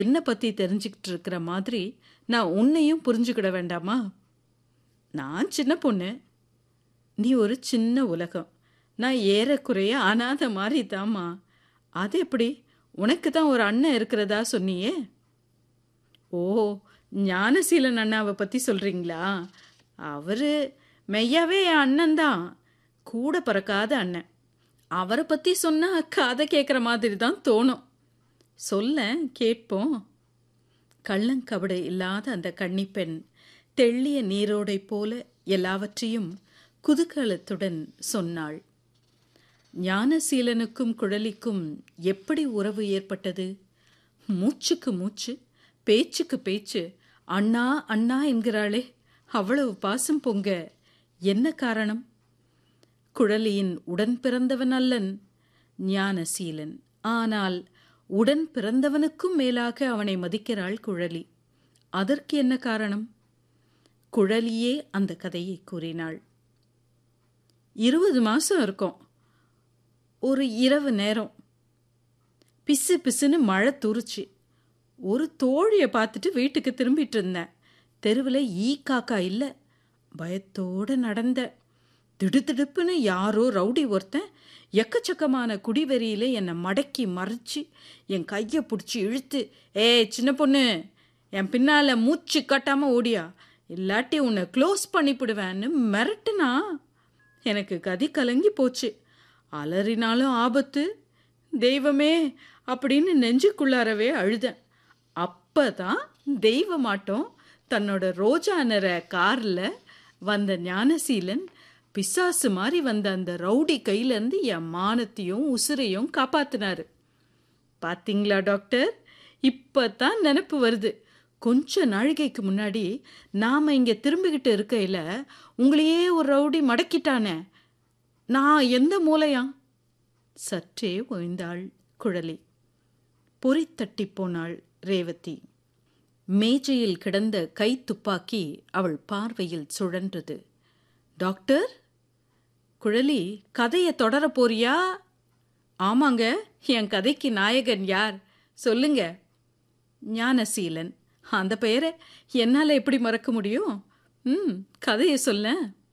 என்ன பத்தி தெரிஞ்சுக்கிட்டு இருக்கிற மாதிரி நான் உன்னையும் புரிஞ்சுக்கிட வேண்டாமா நான் சின்ன பொண்ணு நீ ஒரு சின்ன உலகம் நான் ஏறக்குறைய அனாதை மாதிரி தாம்மா அது எப்படி உனக்கு தான் ஒரு அண்ணன் இருக்கிறதா சொன்னியே ஓ ஞானசீலன் அண்ணாவை பற்றி சொல்கிறீங்களா அவர் மெய்யாவே என் அண்ணன் தான் கூட பிறக்காத அண்ணன் அவரை பற்றி சொன்னால் கதை கேட்குற மாதிரி தான் தோணும் சொல்ல கேட்போம் கள்ளங்கபடு இல்லாத அந்த கன்னிப்பெண் தெள்ளிய நீரோடை போல எல்லாவற்றையும் குதூகலத்துடன் சொன்னாள் ஞானசீலனுக்கும் குழலிக்கும் எப்படி உறவு ஏற்பட்டது மூச்சுக்கு மூச்சு பேச்சுக்கு பேச்சு அண்ணா அண்ணா என்கிறாளே அவ்வளவு பாசம் பொங்க என்ன காரணம் குழலியின் உடன் பிறந்தவன் அல்லன் ஞானசீலன் ஆனால் உடன் பிறந்தவனுக்கும் மேலாக அவனை மதிக்கிறாள் குழலி அதற்கு என்ன காரணம் குழலியே அந்த கதையை கூறினாள் இருபது மாசம் இருக்கும் ஒரு இரவு நேரம் பிசு பிசுன்னு மழை துருச்சு ஒரு தோழியை பார்த்துட்டு வீட்டுக்கு திரும்பிட்டு இருந்தேன் தெருவில் ஈ காக்கா இல்லை பயத்தோடு நடந்த திடுதிடுப்புன்னு யாரோ ரவுடி ஒருத்தன் எக்கச்சக்கமான குடிவெறியில் என்னை மடக்கி மறைச்சி என் கையை பிடிச்சி இழுத்து ஏய் சின்ன பொண்ணு என் பின்னால் மூச்சு கட்டாமல் ஓடியா இல்லாட்டி உன்னை க்ளோஸ் பண்ணிவிடுவேன்னு மிரட்டுனா எனக்கு கதி கலங்கி போச்சு அலறினாலும் ஆபத்து தெய்வமே அப்படின்னு நெஞ்சுக்குள்ளாரவே அழுதேன் அப்போ தான் தெய்வமாட்டம் தன்னோட ரோஜா நிற காரில் வந்த ஞானசீலன் பிசாசு மாதிரி வந்த அந்த ரவுடி கையிலேருந்து என் மானத்தையும் உசுரையும் காப்பாத்தினாரு பாத்தீங்களா டாக்டர் இப்போ தான் நினப்பு வருது கொஞ்ச நாழிகைக்கு முன்னாடி நாம் இங்கே திரும்பிக்கிட்டு இருக்கையில் உங்களையே ஒரு ரவுடி மடக்கிட்டானே நான் எந்த மூலையா சற்றே ஓய்ந்தாள் குழலி பொறி தட்டி போனாள் ரேவதி மேஜையில் கிடந்த கை துப்பாக்கி அவள் பார்வையில் சுழன்றது டாக்டர் குழலி கதையை தொடர போறியா ஆமாங்க என் கதைக்கு நாயகன் யார் சொல்லுங்க ஞானசீலன் அந்த பெயரை என்னால் எப்படி மறக்க முடியும் ம் கதையை சொல்ல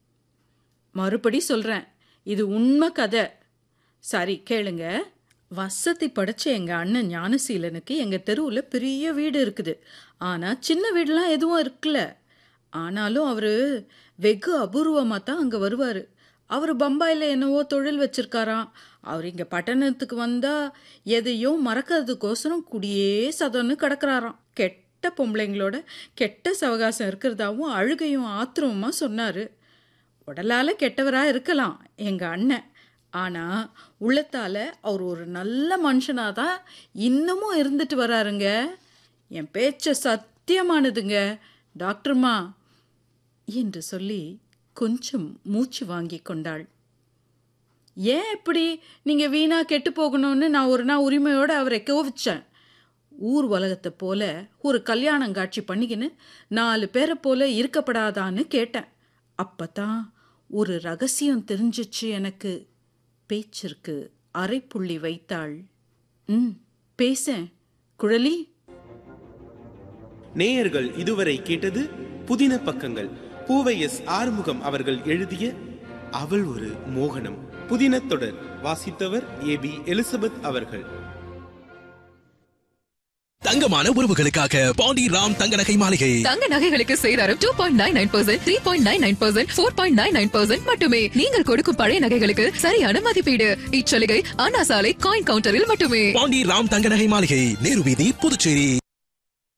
மறுபடி சொல்கிறேன் இது உண்மை கதை சரி கேளுங்க வசதி படைச்ச எங்கள் அண்ணன் ஞானசீலனுக்கு எங்கள் தெருவில் பெரிய வீடு இருக்குது ஆனால் சின்ன வீடெலாம் எதுவும் இருக்குல்ல ஆனாலும் அவர் வெகு அபூர்வமாக தான் அங்கே வருவார் அவர் பம்பாயில் என்னவோ தொழில் வச்சிருக்காராம் அவர் இங்கே பட்டணத்துக்கு வந்தால் எதையும் மறக்கிறதுக்கோசரம் குடியே சதம்னு கிடக்கிறாராம் கெட்ட பொம்பளைங்களோட கெட்ட சவகாசம் இருக்கிறதாவும் அழுகையும் ஆத்திரமுமா சொன்னார் உடலால் கெட்டவராக இருக்கலாம் எங்கள் அண்ணன் ஆனால் உள்ளத்தால் அவர் ஒரு நல்ல மனுஷனாக தான் இன்னமும் இருந்துட்டு வராருங்க என் பேச்ச சத்தியமானதுங்க டாக்டர்மா என்று சொல்லி கொஞ்சம் மூச்சு வாங்கி கொண்டாள் ஏன் இப்படி நீங்கள் வீணாக கெட்டு போகணும்னு நான் ஒரு நாள் உரிமையோடு அவரை கோவிச்சேன் ஊர் உலகத்தை போல ஒரு கல்யாணம் காட்சி பண்ணிக்கின்னு நாலு பேரை போல இருக்கப்படாதான்னு கேட்டேன் அப்போ தான் ஒரு ரகசியம் தெரிஞ்சிச்சு எனக்கு பேச்சிற்கு அரைப்புள்ளி வைத்தாள் ம் பேசேன் குழலி நேயர்கள் இதுவரை கேட்டது புதின பக்கங்கள் பூவை எஸ் ஆறுமுகம் அவர்கள் எழுதிய அவள் ஒரு மோகனம் புதின தொடர் வாசித்தவர் ஏ பி எலிசபெத் அவர்கள் தங்கமான உறவுகளுக்காக பாண்டி ராம் தங்க நகை மாளிகை தங்க நகைகளுக்கு சேதாரம் two point nine nine percent three point nine nine percent four point nine nine percent மட்டுமே நீங்கள் கொடுக்கும் பழைய நகைகளுக்கு சரியான மதிப்பீடு இச்சலுகை அண்ணா சாலை காயின் கவுண்டரில் மட்டுமே பாண்டி ராம் தங்க நகை மாளிகை நேரு வீதி புதுச்சேரி